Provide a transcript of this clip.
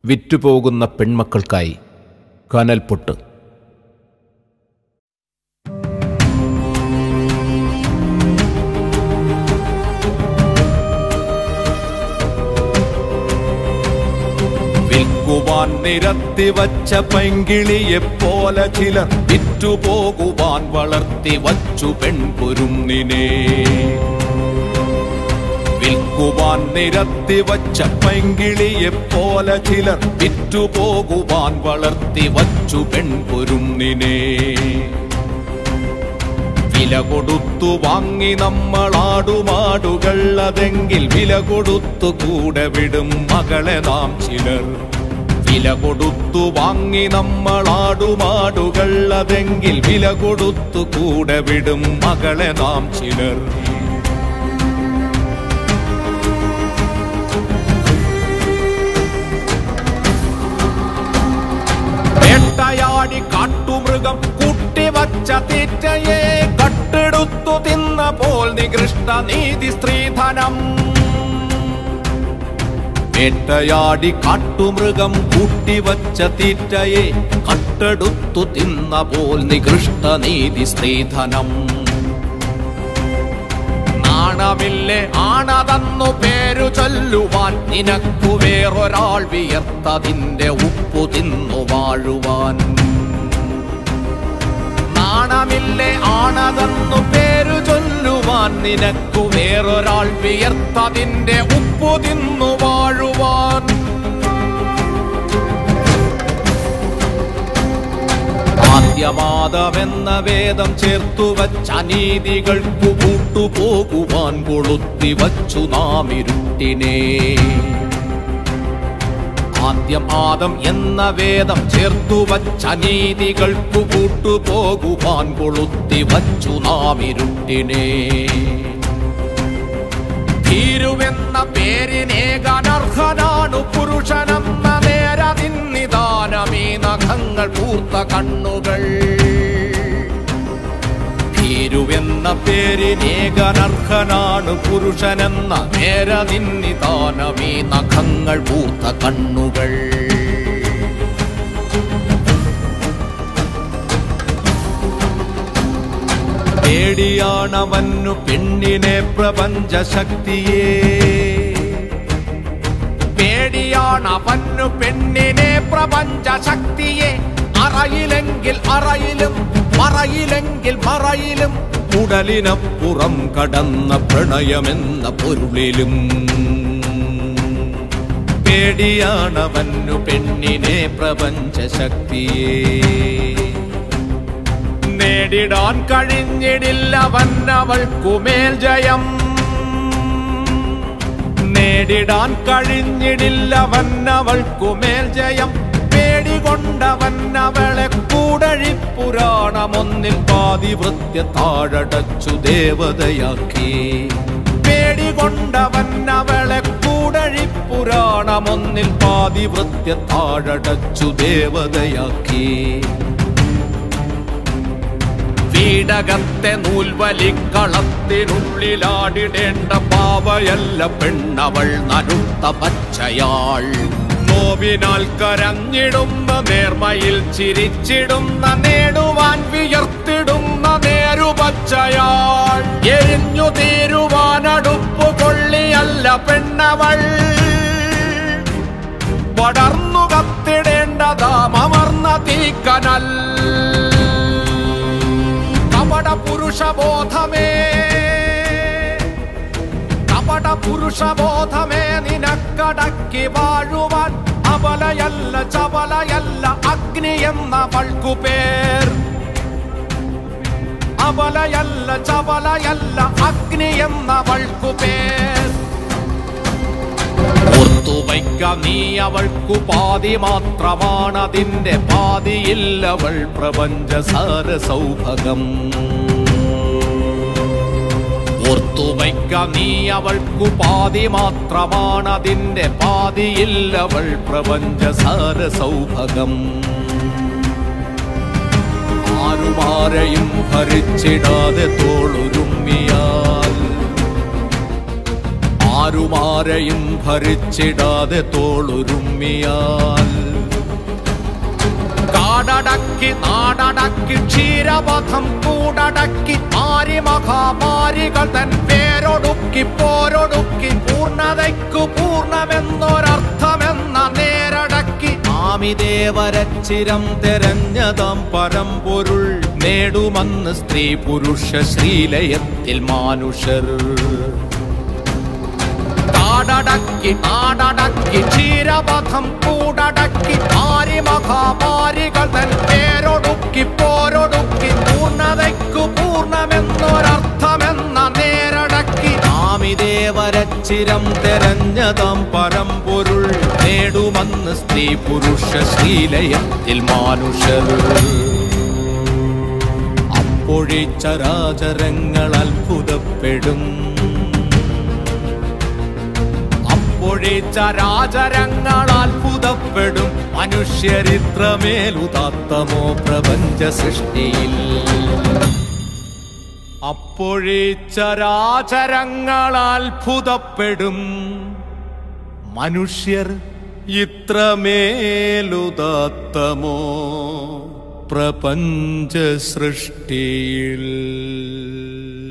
വിറ്റുപോകുന്ന പെൺമക്കൾക്കായി കനൽപൊട്ട് വിൽക്കുവാൻ നിരത്തി വച്ച പൈങ്കിളിയെപ്പോലെ ചിലർ വിറ്റുപോകുവാൻ വളർത്തി വച്ചു പെൺകുരുന്നിനെ വിൽക്കുവാൻ നിരത്തി വച്ച പൈങ്കിളിയെപ്പോലെ ചിലർ വിറ്റുപോകുവാൻ വളർത്തി വച്ചു പെൺകുരുന്നിനെ വില കൊടുത്തു വാങ്ങി നമ്മളാടുമാടുകൾ അതെങ്കിൽ വില കൊടുത്തു കൂടെ വിടും മകളെ നാം ചിലർ വില കൊടുത്തു വാങ്ങി നമ്മളാടുമാടുകൾ അതെങ്കിൽ വില കൊടുത്തു കൂടെ വിടും മകളെ നാം ചിലർ വേട്ടയാടി കാട്ടുമൃഗം കൂട്ടിവച്ച തീറ്റയെ കട്ടെടുത്തു തിന്ന പോൽ നികൃഷ്ട നീതി സ്ത്രീധനം വേട്ടയാടി കാട്ടുമൃഗം കൂട്ടിവച്ച തീറ്റയെ കട്ടെടുത്തു തിന്ന പോൽ നികൃഷ്ട നീതി സ്ത്രീധനം നാണമില്ലേ ആണതന്നു പേരു ചൊല്ലുവാൻ നിനക്കു വേറൊരാൾ വിയർത്തതിന്റെ ഉപ്പു തിന്നു വാഴുവാൻ നാണമില്ലേ ആണതെന്നു പേരു ചൊല്ലുവാൻ നിനക്കു വേറൊരാൾ വിയർത്തതിന്റെ ഉപ്പു തിന്നു വാഴുവാൻ ആദ്യമാദമെന്ന വേദം ചേർത്തു വച്ച അനീതികൾക്കു കൂട്ടുപോകുവാൻ കൊളുത്തി വച്ചു നാം ഇരുട്ടിനെ ആദ്യം ആദം എന്ന വേദം ചേർത്തു വച്ച അനീതികൾക്കു കൂട്ടുപോകുവാൻ കൊളുത്തി വച്ചു നാം ഇരുട്ടിനെ ഭീരുവെന്ന പേരിനേകനർഹനാണു പുരുഷനെന്ന നേരതിന്നിദാനമീ നഖങ്ങൾ പൂർത്ത കണ്ണുകൾ ഭീരുവെന്ന പേരിനേകനർഹനാണു പുരുഷനെന്ന നേരതിന്നിദാനമീ നഖങ്ങൾ പൂർത്ത കണ്ണുകൾ പേടിയാണവന്നു പെണ്ണിനെ പ്രപഞ്ച ശക്തിയെ പേടിയാണവന്നു പെണ്ണിനെ പ്രപഞ്ച ശക്തിയെ അറയിലെങ്കിൽ അറയിലും മറയിലെങ്കിൽ മറയിലും ഉടലിനപ്പുറം കടന്ന പ്രണയമെന്ന പൊരുളിലും പേടിയാണവന്നു പെണ്ണിനെ പ്രപഞ്ച ശക്തിയെ നേടിടാൻ കഴിഞ്ഞിടില്ലവൻ അവൾക്കുമേൽ ജയം നേടിടാൻ കഴിഞ്ഞിടില്ലവൻ അവൾക്കുമേൽ ജയം പേടികൊണ്ടവൻ അവളെ കൂടഴിപ്പുരാണമൊന്നിൽ പാതിവൃത്യ താഴടച്ചു ദേവതയാക്കി പേടികൊണ്ടവൻ അവളെ കൂടഴിപ്പുരാണമൊന്നിൽ പാതിവൃത്യ താഴടച്ചു ദേവതയാക്കി വീടകത്തെ നൂൽവലിക്കളത്തിനുള്ളിലാടിടേണ്ട പാവയല്ല പെണ്ണവൾ നനുത്ത പച്ചയാൾ നോവിനാൽ കരഞ്ഞിടുന്ന നേർമയിൽ ചിരിച്ചിടുന്ന നേടുവാൻ വിയർത്തിടുന്ന നേരുപച്ചയാൾ എരിഞ്ഞു തീരുവാനടുപ്പു കൊള്ളിയല്ല പെണ്ണവൾ പടർന്നു കത്തിടേണ്ടതാമർന്ന തീക്കനൽ കപട പുരുഷബോധമേ കപട പുരുഷബോധമേ നിനക്കടക്കി വാഴുവാൻ അബലയല്ല ചബലയല്ല അഗ്നി എന്നവൾക്കു പേർ അബലയല്ല ചബലയല്ല അഗ്നി എന്നവൾക്കു പേർ ഓർത്തുവയ്ക്ക നീ അവൾക്കു പാതി മാത്രമാണതിന്റെ പാതിയില്ലവൾ പ്രപഞ്ച സാര സൗഭകം ഓർത്തുവയ്ക്ക നീ അവൾക്കു പാതി മാത്രമാണതിന്റെ പാതിയില്ലവൾ പ്രപഞ്ച സാര സൗഭകം ആരുമാരെയും ഭരിച്ചിടാതെ തോളുരുമ്മിയാൽ ആരുമാരെയും ഭരിച്ചിടാതെ തോളുരുമ്മിയാൽ കാടടക്കി നാടടക്കി ക്ഷീരപഥം കൂടടക്കി മാരി മഹാമാരികൾ തൻ പേരൊടുക്കി പോരൊടുക്കി പൂർണ്ണതയ്ക്കു പൂർണ്ണമെന്നൊരർത്ഥമെന്ന നേരടക്കി ആമിദേവരച്ചിരം തെരഞ്ഞതാം പരമ്പൊരുൾ നേടുമെന്ന് സ്ത്രീ പുരുഷ ശ്രീലയത്തിൽ മാനുഷർ കാടടക്കി നാടടക്കി ക്ഷീരപഥം കൂടടക്കി മാരി മഹാമാരികൾ തൻ പേരൊടുക്കി പോരൊടുക്കി പൂർണ്ണതയ്ക്കു പൂർണ്ണമെന്നൊരർത്ഥമെന്ന നേരടക്കി ആമിദേവരച്ചിരം തെരഞ്ഞതാം പരമ്പൊരുൾ നേടുമെന്ന് സ്ത്രീ പുരുഷ ശ്രീലയത്തിൽ മാനുഷർ അപ്പോഴേ ചരാചരങ്ങൾ അത്ഭുതപ്പെടും അപ്പോഴേ ചരാചരങ്ങൾ അത്ഭുതപ്പെടും മനുഷ്യരിത്രമേലുദാത്തമോ പ്രപഞ്ച സൃഷ്ടിയിൽ അപ്പോഴേ ചരാചരങ്ങൾ അത്ഭുതപ്പെടും മനുഷ്യർ ഇത്രമേലുദാത്തമോ പ്രപഞ്ച സൃഷ്ടിയിൽ